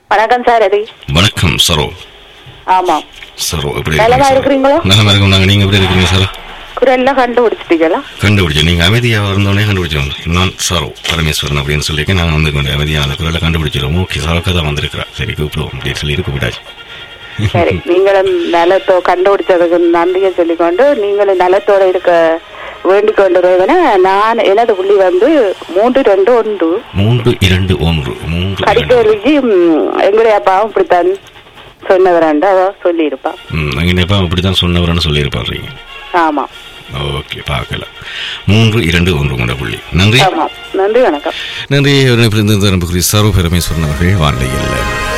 வணக்கம் சார் அது வணக்கம் சரோ ஆமாம் சரோ எப்படி நலமா இருக்கீங்க இருக்கிறீங்களா? சார் நலமா இருக்கோம் நாங்கள் நீங்கள் எப்படி இருக்கீங்க சார் குரல்லாம் கண்டுபிடிச்சிட்டீங்களா கண்டுபிடிச்சோம் நீங்கள் அமைதியாக இருந்தோடனே கண்டுபிடிச்சோம் நான் சரோ பரமேஸ்வரன் அப்படின்னு சொல்லியிருக்கேன் நாங்கள் வந்து கொஞ்சம் அமைதியாக அந்த குரலை கண்டுபிடிச்சிடும் ஓகே சரோக்கா தான் வந்திருக்கிறா சரி கூப்பிடுவோம் அப்படின்னு சொல்லி கூப்பிட்டாச்சு சரி நீங்களும் நலத்தோ கண்டுபிடிச்சதுக்கு நன்றியை சொல்லிக்கொண்டு நீங்களும் நலத்தோட இருக்க வேண்டிக் கொண்டிருந்தன நான் எனது புள்ளி வந்து மூன்று ரெண்டு ஒன்று மூன்று இரண்டு ஒன்று மூன்று இரண்டு கடிக்கொலிக்கு எங்களுடைய அப்பாவும் இப்படித்தான் சொன்னவராண்டு அவ சொல்லியிருப்பான் ம் அங்கே எப்போ அப்படி தான் சொன்னவரன்னு சொல்லியிருப்பாரு ஆமா ஓகே பார்க்கலாம் மூன்று இரண்டு ஒன்று கொண்ட புள்ளி நன்றி ஆமா நன்றி வணக்கம் நன்றி அவரை பிரிந்து தரம்புக்குரிய சரோ பரமேஸ்வரன் அவர்கள் வார்த்தையில்